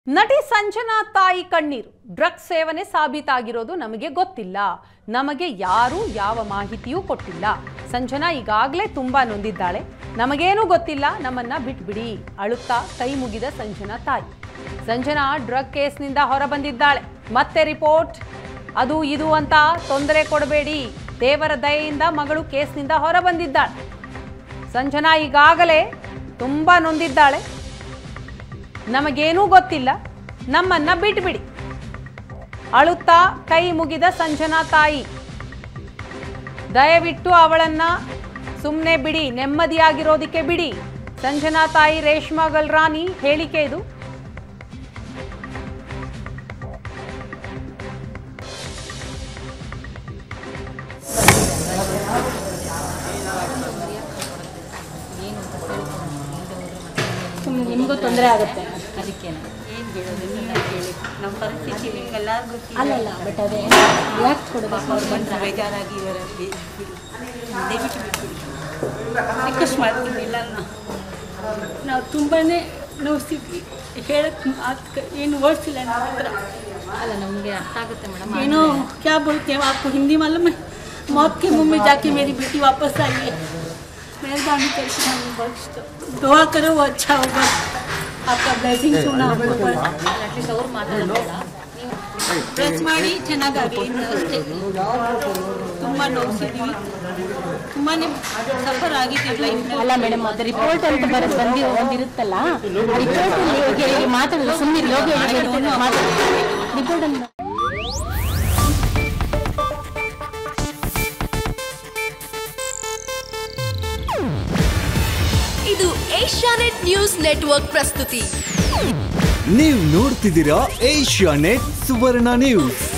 ನಟಿ ಸಂಜನಾ ತಾಯಿ ಕಣ್ಣೀರು ಡ್ರಗ್ಸ್ ಸೇವನೆ ಸಾಬೀತಾಗಿರೋದು ನಮಗೆ ಗೊತ್ತಿಲ್ಲ ನಮಗೆ ಯಾರೂ ಯಾವ ಮಾಹಿತಿಯೂ ಕೊಟ್ಟಿಲ್ಲ ಸಂಜನಾ ಈಗಾಗಲೇ ತುಂಬಾ ನೊಂದಿದ್ದಾಳೆ ನಮಗೇನೂ ಗೊತ್ತಿಲ್ಲ ನಮ್ಮನ್ನ ಬಿಟ್ಬಿಡಿ ಅಳುತ್ತಾ ಕೈ ಮುಗಿದ ಸಂಜನಾ ತಾಯಿ ಸಂಜನಾ ಡ್ರಗ್ ಕೇಸ್ನಿಂದ ಹೊರಬಂದಿದ್ದಾಳೆ ಮತ್ತೆ ರಿಪೋರ್ಟ್ ಅದು ಇದು ಅಂತ ತೊಂದರೆ ಕೊಡಬೇಡಿ ದೇವರ ದಯೆಯಿಂದ ಮಗಳು ಕೇಸ್ನಿಂದ ಹೊರಬಂದಿದ್ದಾಳೆ ಸಂಜನಾ ಈಗಾಗಲೇ ತುಂಬಾ ನೊಂದಿದ್ದಾಳೆ ನಮಗೇನೂ ಗೊತ್ತಿಲ್ಲ ನಮ್ಮನ್ನ ಬಿಟ್ಬಿಡಿ ಅಳುತ್ತಾ ಕೈ ಮುಗಿದ ಸಂಜನಾ ತಾಯಿ ದಯವಿಟ್ಟು ಅವಳನ್ನ ಸುಮ್ಮನೆ ಬಿಡಿ ನೆಮ್ಮದಿಯಾಗಿರೋದಕ್ಕೆ ಬಿಡಿ ಸಂಜನಾ ತಾಯಿ ರೇಷ್ಮಾ ಗಲ್ರಾನಿ ಹೇಳಿಕೆ ಇದು ಸುಮ್ಮನೆ ನಿಮಗೂ ತೊಂದರೆ ಆಗುತ್ತೆ ಅದಕ್ಕೇನೆ ಏನು ಹೇಳೋದು ನೀವೇ ಹೇಳಿ ನಮ್ಮ ಪರಿಸ್ಥಿತಿ ನಿಮ್ಗೆಲ್ಲರಿಗೂ ಗೊತ್ತಿದೆ ಅಲ್ಲಲ್ಲ ಬಟ್ ಅದೇ ಯಾಕೆ ಕೊಡೋದು ಅವ್ರು ಬಂದು ಬೇಜಾರಾಗಿ ಇವರ ಬಿಡಿ ದಯವಿಟ್ಟು ಬಿಟ್ಬಿಡಿ ರಿಕ್ವೆಸ್ಟ್ ಮಾಡ್ತೀನಿ ಎಲ್ಲರನ್ನ ನಾವು ತುಂಬಾ ನೋಡ್ತಿದ್ವಿ ಹೇಳಕ್ ಮಾತು ಏನು ವರ್ಡ್ಸ್ ಇಲ್ಲ ನಮ್ಮ ಹತ್ರ ಅಲ್ಲ ನಮಗೆ ಅರ್ಥ ಆಗುತ್ತೆ ಮೇಡಮ್ ಏನೋ क्या बोलते हैं आपको हिंदी मालूम है मौत के मुंह में जाके मेरी बेटी वापस आई है मेहरबानी करके हमें बख्श दो दुआ करो वो अच्छा होगा आपका ब्लेसिंग सुना हमको पर ಅಟ್ಲೀಸ್ಟ್ ಅವ್ರು ಮಾತಾಡೋದಿಲ್ಲ ನೀವು ಪ್ರೆಸ್ ಮಾಡಿ ಚೆನ್ನಾಗಾಗಲಿ ಅಷ್ಟೇ ತುಂಬ ನೋಡ್ತಿದ್ವಿ ತುಂಬಾ ಸಫರ್ ಆಗಿದ್ದೀವಿ ಲೈಫ್ ಅಲ್ಲ ಮೇಡಮ್ ಅದು ರಿಪೋರ್ಟ್ ಅಂತ ಬರೋದು ಬಂದಿ ಒಂದಿರುತ್ತಲ್ಲ ರಿಪೋರ್ಟ್ ಅಲ್ಲಿ ಮಾತಾಡೋದು ಸುಮ್ಮನೆ ಲೋಗಿ ಮಾತಾಡೋದು ರಿಪೋರ್ಟ್ ಅಂತ ಇದು ಏಷ್ಯಾನೆಟ್ ನ್ಯೂಸ್ ನೆಟ್ವರ್ಕ್ ಪ್ರಸ್ತುತಿ ನೀವು ನೋಡ್ತಿದ್ದೀರಾ ಏಷ್ಯಾ ನೆಟ್ ಸುವರ್ಣ ನ್ಯೂಸ್